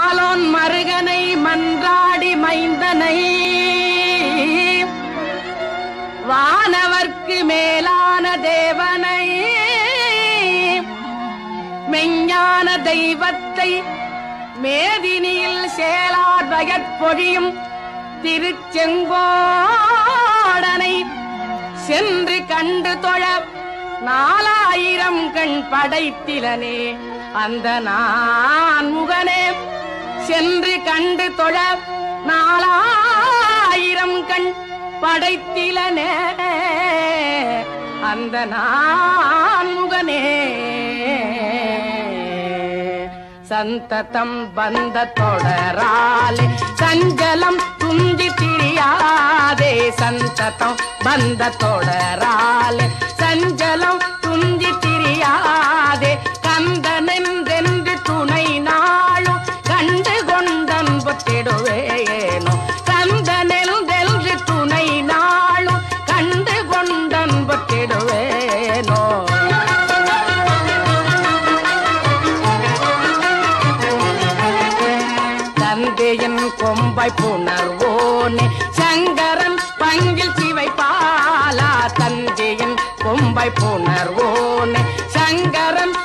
மாலோன் மருகனை மன்றாடி மைந்தனை வானவர்க்கு மேலான தேவனை மெஞ்ஞான தெய்வத்தை மேதினியில் சேலார் வயற்பொழியும் திருச்செங்கோடனை சென்று கண்டு தொழ நாலாயிரம் கண் படைத்திலனே அந்த நான் முகனே சென்று கண்டு தொழ நாலாயிரம் கண் படைத்திலனே அந்த நான் முகனே சந்ததம் பந்த தொடராலே சஞ்சலம் துஞ்சி திரியாதே சந்ததம் பந்த தொடராலே சஞ்சலம் துஞ்சி திரியாதே கந்தனென்றென்று துணை நாளும் கண்டு கொண்டன் பொத்திடுவேனோ கந்தனென்றென்று துணை நாளும் கண்டு கொண்டன் பொத்திடுவேனோ தந்தையின் கொம்பை புணர்வோனே சங்கரன் பங்கில் சிவை பாலா தந்தையின் கொம்பை புணர்வோனே சங்கரன்